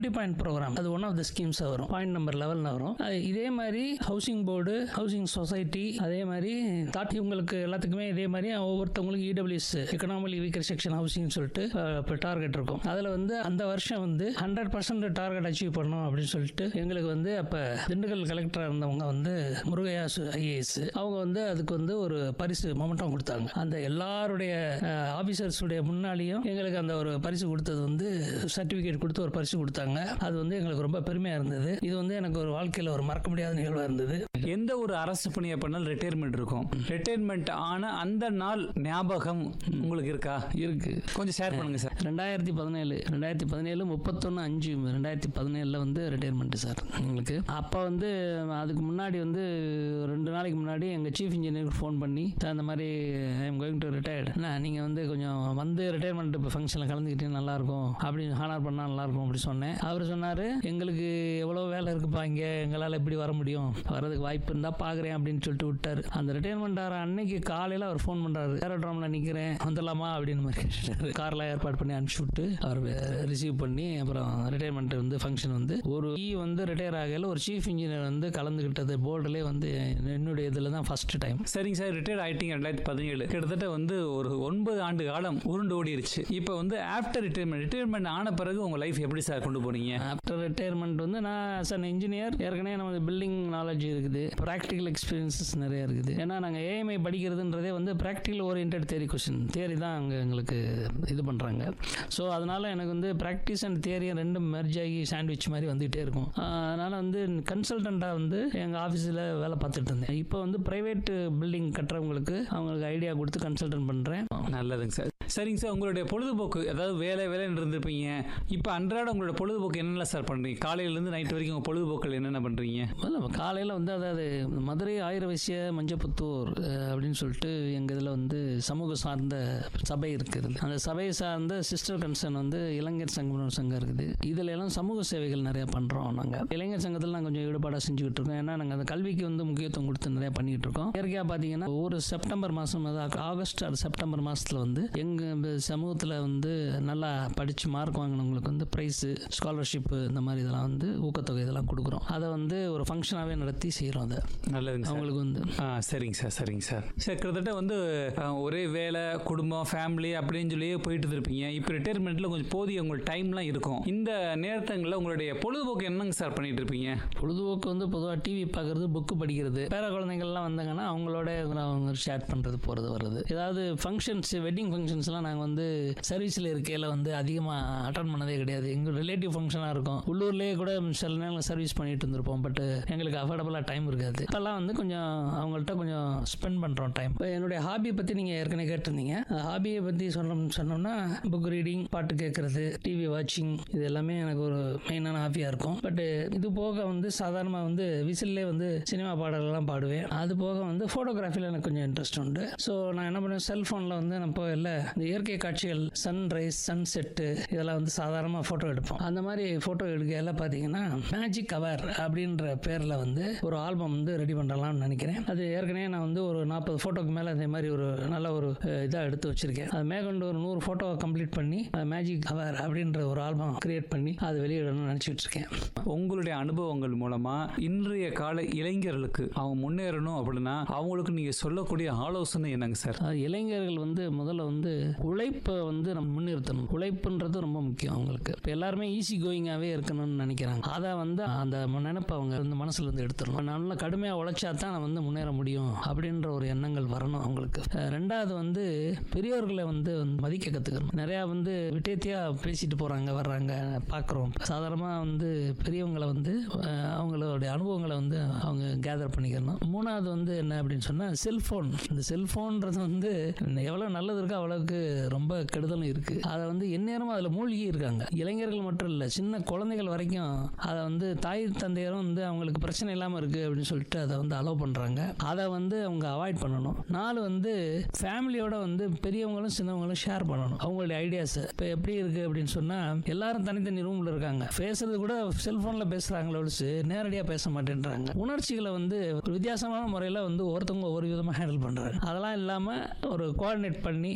point program அது one of the schemes வரும் point number லெவலில் வரும் அது இதே மாதிரி ஹவுசிங் போர்டு ஹவுசிங் சொசைட்டி அதே மாதிரி தாட் இவங்களுக்கு எல்லாத்துக்குமே இதே மாதிரி ஒவ்வொருத்தவங்களுக்கு EWS economic weaker section housing சொல்லிட்டு இப்போ டார்கெட் இருக்கும் அதில் வந்து அந்த வருஷம் வந்து ஹண்ட்ரட் பர்சன்ட் டார்கெட் அச்சீவ் பண்ணணும் அப்படின்னு சொல்லிட்டு எங்களுக்கு வந்து அப்போ திண்டுக்கல் கலெக்டராக இருந்தவங்க வந்து முருகையா ஐஏஎஸ் அவங்க வந்து அதுக்கு வந்து ஒரு பரிசு மொமெண்டம் கொடுத்தாங்க அந்த எல்லாருடைய ஆஃபீஸர்ஸுடைய முன்னாலேயும் எங்களுக்கு அந்த ஒரு பரிசு கொடுத்தது வந்து சர்டிஃபிகேட் கொடுத்து ஒரு பரிசு கொடுத்தாங்க அது வந்து எங்களுக்கு ரொம்ப பெருமையாக இருந்தது இது வந்து எனக்கு ஒரு வாழ்க்கையில் ஒரு மறக்க முடியாத நிகழ்வாக இருந்தது எந்த ஒரு அரசு பணியை பண்ணாலும் ரிட்டையர்மெண்ட் இருக்கும் ரிட்டையர்மெண்ட் ஆன அந்த நாள் ஞாபகம் உங்களுக்கு இருக்கா இருக்கு கொஞ்சம் ஷேர் பண்ணுங்க சார் ரெண்டாயிரத்தி பதினேழு ரெண்டாயிரத்தி பதினேழு முப்பத்தொன்று அஞ்சு ரெண்டாயிரத்தி பதினேழில் வந்து ரிட்டையர்மெண்ட் சார் எங்களுக்கு அப்போ வந்து அதுக்கு முன்னாடி வந்து ரெண்டு நாளைக்கு முன்னாடி எங்கள் சீஃப் இன்ஜினியருக்கு ஃபோன் பண்ணி "சார், இந்த மாதிரி I am going to retired நீங்கள் வந்து கொஞ்சம் வந்து ரிட்டையர்மெண்ட் இப்போ ஃபங்க்ஷனில் கலந்துக்கிட்டே நல்லாயிருக்கும் அப்படின்னு ஹானர் பண்ணால் நல்லாயிருக்கும் அப்படி சொன்னேன் அவர் சொன்னார் எங்களுக்கு எவ்வளோ வேலை இருக்குப்பா இங்கே எங்களால் எப்படி வர முடியும் வரதுக்கு வாய்ப்பு இருந்தால் பார்க்குறேன் அப்படின்னு சொல்லிட்டு விட்டார் அந்த ரிட்டையர்மெண்ட் ஆகிற அன்னைக்கு காலையில் அவர் ஃபோன் பண்ணுறாரு ஏரோட்ராமில் நிற்கிறேன் வந்துடலாமா அப்படின்னு மாதிரி கேட்டாரு காரில் ஏற்பாடு பண்ணி அனுப்பிச்சி விட்டு அவர் ரிசீவ் பண்ணி அப்புறம் ரிட்டையர்மெண்ட் வந்து ஃபங்க்ஷன் வந்து ஒரு இ வந்து ரிட்டையர் ஆகையில் ஒரு சீஃப் இன்ஜினியர் வந்து கலந்துக்கிட்டது போர்டுலேயே வந்து என்னுடைய இதில் தான் ஃபஸ்ட்டு டைம் சரிங்க சார் ரிட்டையர்ட் ஆயிட்டீங்க ரெண்டாயிரத்தி பதினேழு கிட்டத்தட்ட வந்து ஒரு ஒன்பது ஆண்டு காலம் உருண்டு ஓடிருச்சு இப்போ வந்து ஆஃப்டர் ரிட்டையர்மெண்ட் ரிட்டையர்மெண்ட் ஆன பிறகு உங்க லைஃப் எப்படி சார் கொண்டு போறீங்க ஆஃப்டர் ரிட்டையர்மெண்ட் வந்து நான் as an இன்ஜினியர் ஏற்கனவே நமக்கு பில்டிங் நாலேஜ் இருக்குது ப்ராக்டிக்கல் எக்ஸ்பீரியன்சஸ் நிறைய இருக்குது ஏன்னா நாங்கள் ஏஎம்ஐ படிக்கிறதுன்றதே வந்து practical oriented theory question theory தான் அங்கே எங்களுக்கு இது பண்ணுறாங்க ஸோ அதனால் எனக்கு வந்து ப்ராக்டிஸ் அண்ட் தேரியும் ரெண்டும் மெர்ஜ் ஆகி சாண்ட்விச் மாதிரி வந்துகிட்டே இருக்கும் அதனால் வந்து கன்சல்டண்ட்டாக வந்து எங்கள் ஆஃபீஸில் வேலை பார்த்துட்டு இருந்தேன் இப்போ வந்து ப்ரைவேட் பில்டிங் கட்டுறவங்களுக்கு அவங்களுக்கு ஐடியா கொடுத்து கன்சல்டன்ட் பண்ணுறேன் நல்லதுங்க சார் சரிங்க சார் உங்களுடைய பொழுதுபோக்கு அதாவது வேலை வேலைன்னு இருந்திருப்பீங்க இப்போ அன்றாட உங்களோட பொழுதுபோக்கு என்னென்ன சார் பண்ணுறீங்க காலையிலேருந்து நைட் வரைக்கும் உங்கள் பொழுதுபோக்கில் என்னென்ன பண்ணுறீங்க முதல்ல காலையில் வந்து அதாவது மதுரை ஆயிரவசிய மஞ்சப்புத்தூர் அஹ், அப்படின்னு சொல்லிட்டு எங்கள் இதில் வந்து சமூக சார்ந்த சபை இருக்குது அந்த சபையை சார்ந்த சிஸ்டர் கன்சர்ன் வந்து இளைஞர் சங்கம் ஒரு சங்கம் இருக்குது இதில் எல்லாம் சமூக சேவைகள் நிறைய பண்ணுறோம் நாங்கள் இளைஞர் சங்கத்தில் நாங்கள் கொஞ்சம் ஈடுபாடாக செஞ்சுக்கிட்டு இருக்கோம் ஏன்னா நாங்கள் அந்த கல்விக்கு வந்து முக்கியத்துவம் கொடுத்து நிறைய பண்ணிக்கிட்டு இருக்கோம் இயற்கையாக பார்த்தீங்கன்னா ஒரு செப்டம்பர் மாதம் அதாவது ஆகஸ்ட் அது செப்டம்பர் மாதத்தில் வந்து எங்கள் சமூகத்தில் வந்து நல்லா படித்து மார்க் வாங்கினவங்களுக்கு வந்து ப்ரைஸு ஸ்காலர்ஷிப்பு இந்த மாதிரி இதெல்லாம் வந்து ஊக்கத்தொகை இதெல்லாம் கொடுக்குறோம் அதை வந்து ஒரு ஃபங்க்ஷனாகவே நடத்தி செய்கிறோம் அதை நல்லதுங்க சார் அவங்களுக்கு வந்து ஆ சரிங்க சார் சரிங்க சார் சார் கிட்டத்தட்ட வந்து ஆ, ஒரே வேலை குடும்பம் ஃபேமிலி அப்படின்னு சொல்லியே போயிட்டு இருப்பீங்க இப்போ ரிட்டையர்மெண்ட்டில் கொஞ்சம் போதிய உங்களுக்கு டைம்லாம் இருக்கும் இந்த நேரத்தங்களில் உங்களுடைய பொழுதுபோக்கு என்னங்க சார் பண்ணிட்டு இருப்பீங்க பொழுதுபோக்கு வந்து பொதுவாக டிவி பார்க்குறது புக்கு படிக்கிறது பேர குழந்தைங்கள்லாம் வந்தாங்கன்னா அவங்களோட அவங்க ஷேர் பண்ணுறது போகிறது வர்றது ஏதாவது ஃபங்க்ஷன்ஸ் வெட்டிங் ஃபங்க்ஷன்ஸ்லாம் நாங்கள் வந்து சர்வீஸில் இருக்கையில் வந்து அதிகமாக அட்டன் பண்ணதே கிடையாது எங்கள் ரிலேட்டிவ் ஃபங்க்ஷனாக இருக்கும் உள்ளூர்லேயே கூட சில நேரம் சர்வீஸ் பண்ணிட்டு இருந்திருப்போம் பட் எங்களுக்கு அஃபோர்டபுளாக டைம் இருக்காது இப்போல்லாம் வந்து கொஞ்சம் அவங்கள்ட்ட கொஞ்சம் ஸ்பெண்ட் பண்ணுறோம் டைம் இப்போ என்னுடைய ஹாபியை பற்றி நீங்கள் ஏற்கனவே கேட்டிருந்தீங்க ஹாபியை பற்றி சொல்லணும்னு சொன்னோம்னா புக் ரீடிங் பாட்டு கேட்குறது டிவி வாட்சிங் இது எல்லாமே எனக்கு ஒரு மெயினான ஹாபியாக இருக்கும் பட் இது போக வந்து சாதாரணமாக வந்து விசில்லே வந்து சினிமா பாடல்கள்லாம் பாடுவேன் அது போக வந்து ஃபோட்டோகிராஃபியில் எனக்கு கொஞ்சம் இன்ட்ரெஸ்ட் உண்டு ஸோ நான் என்ன பண்ணுவேன் செல்ஃபோனில் வந்து நம்ம இல்லை இந்த இயற்கை காட்சிகள் சன்ரைஸ் சன் செட்டு இதெல்லாம் வந்து சாதாரணமாக ஃபோட்டோ எடுப்போம் அந்த மாதிரி ஃபோட்டோ எடுக்கையில் பார்த்தீங்கன்னா மேஜிக் கவர் அப்படின்ற பேரில் வந்து ஒரு ஆல்பம் வந்து ரெடி பண்ணலாம்னு நினைக்கிறேன் அது ஏற்கனவே நான் வந்து ஒரு நாற்பது ஃபோட்டோக்கு மேலே அதே மாதிரி ஒரு நல்ல ஒரு இதாக எடுத்து வச்சிருக்கேன் அது மேற்கொண்டு ஒரு நூறு ஃபோட்டோவை கம்ப்ளீட் பண்ணி மேஜிக் கவர் அப்படின்ற ஒரு ஆல்பம் கிரியேட் பண்ணி அது வெளியிடணும்னு நினச்சிட்டு இருக்கேன் உங்களுடைய அனுபவங்கள் மூலமா இன்றைய கால இளைஞர்களுக்கு அவங்க முன்னேறணும் அப்படின்னா அவங்களுக்கு நீங்க சொல்லக்கூடிய ஆலோசனை என்னங்க சார் அது இளைஞர்கள் வந்து முதல்ல வந்து உழைப்பை வந்து நம்ம முன்னிறுத்தணும் உழைப்புன்றது ரொம்ப முக்கியம் அவங்களுக்கு இப்போ எல்லாருமே ஈஸி கோயிங்காகவே இருக்கணும்னு நினைக்கிறாங்க அதை வந்து அந்த நினைப்பை அவங்க வந்து மனசுல இருந்து எடுத்துடணும் நல்லா கடுமையாக உழைச்சா தான் நான் வந்து முன்னேற முடியும் அப்படின்ற ஒரு எண்ணங்கள் வரணும் அவங்களுக்கு அஹ் ரெண்டாவது வந்து பெரியோர்களை வந்து மதிக்க கற்றுக்கணும் நிறையா வந்து விட்டேத்தியாக பேசிட்டு போகிறாங்க வர்றாங்க பார்க்குறோம் சாதாரணமாக வந்து பெரியவங்களை வந்து அஹ் அவங்களுடைய அனுபவங்களை வந்து அவங்க கேதர் பண்ணிக்கணும் மூணாவது வந்து என்ன அப்படின்னு சொன்னால் செல்ஃபோன் இந்த செல்ஃபோன்றது வந்து எவ்வளோ நல்லது இருக்கோ அவ்வளோக்கு ரொம்ப கெடுதலும் இருக்குது அதை வந்து எந்நேரமும் அதில் மூழ்கி இருக்காங்க இளைஞர்கள் மட்டும் இல்லை சின்ன குழந்தைகள் வரைக்கும் அதை வந்து தாய் தந்தையரும் வந்து அவங்களுக்கு பிரச்சனை இல்லாமல் இருக்குது அப்படின்னு சொல்லிட்டு அதை வந்து அலோவ் பண்ணுறாங்க அதை வந்து அவங்க அவாய்ட் பண்ணணும் நாலு வந்து ஃபேமிலியோட வந்து பெரியவங்களும் சின்னவங்களும் ஷேர் பண்ணணும் அவங்களுடைய ஐடியாஸை இப்போ எப்படி இருக்குது அப்படின்னு சொன்னால் எல்லாரும் தனித்தனி ரூமில் இருக்காங்க பேசுறது கூட செல்ஃபோனில் பேசுகிறாங்களே ஒழிச்சு நேரடியாக பேச மாட்டேன்றாங்க உணர்ச்சிகளை வந்து ஒரு வித்தியாசமான முறையில் வந்து ஒருத்தவங்க ஒவ்வொரு விதமாக ஹேண்டில் பண்ணுறாங்க அதெல்லாம் இல்லாமல் ஒரு கோஆர்டினேட் பண்ணி ஷேர்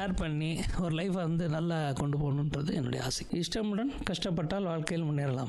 ஷேர் பண்ணி ஒரு லைஃப்பை வந்து நல்லா கொண்டு போகணுன்றது என்னுடைய ஆசை இஷ்டமுடன் கஷ்டப்பட்டால் வாழ்க்கையில் முன்னேறலாம்